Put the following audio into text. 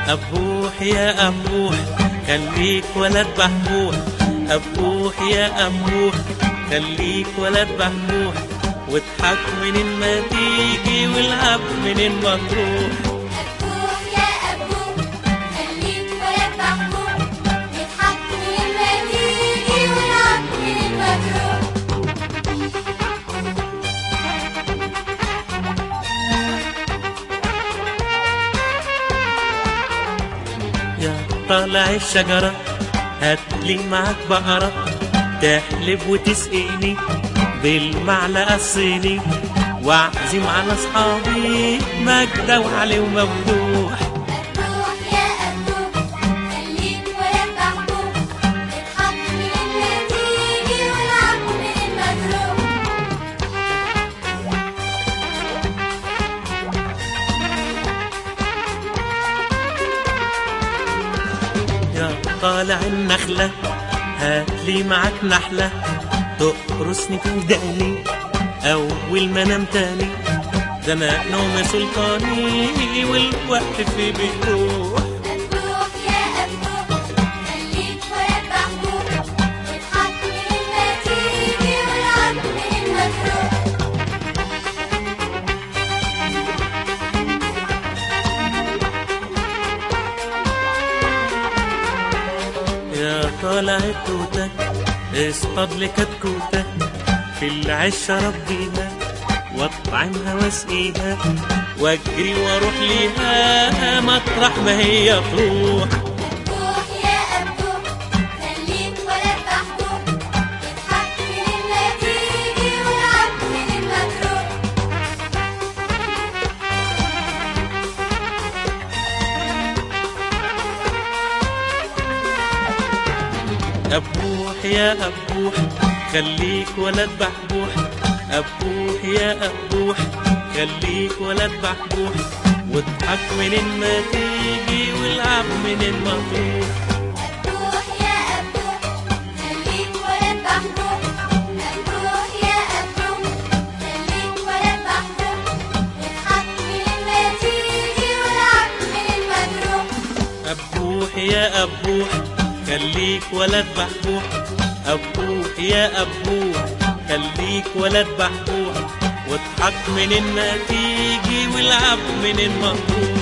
أبوح يا أبوح خليك ولد بحبوح أبوح يا أبوح خليك ولد بحبوح واضحك منين ما تيجي والعب منين ما تروح أبوح يا أبوح خليك ولد محبوب اضحك من ما تيجي والعب من ما تروح يا طالع الشجرة هاتلي معاك بقرة تحلب وتسقيني بالمعلقة الصيني واعزم على اصحابي مجدة وعلي ومفتوح أبوح يا أبوح خليك ولد محبوب اضحك من ما تيجي والعب من ما تروح يا طالع النخلة هاتلي معاك نحلة تقرصني في وداني أول ما أنام تاني ده أنا نوم سلطاني والوقت في بيروح أبوح يا أبوح خليك ولد محبوب اضحك من ما تيجي والعب من ما تروح يا طالع التوتة اصطاد لي كتكوتة في العش ربيها واطعمها واسقيها واجري واروح ليها مطرح ما هي تروح أبوح يا أبوح خليك ولد محبوب اضحك من ما تيجي والعب من ما تروح أبوح يا أبوح خليك ولد بحبوح أبوح يا أبوح خليك ولد بحبوح واضحك منين ما تيجي والعب منين ما تروح أبوح يا أبوح خليك ولد محبوب أبوح يا أبوح خليك ولد محبوب اضحك من ما تيجي والعب من ما تروح أبوح يا أبوح خليك ولد بحبوح أبوح يا أبوح خليك ولد بحبوح واضحك منين ما تيجي والعب منين ما تروح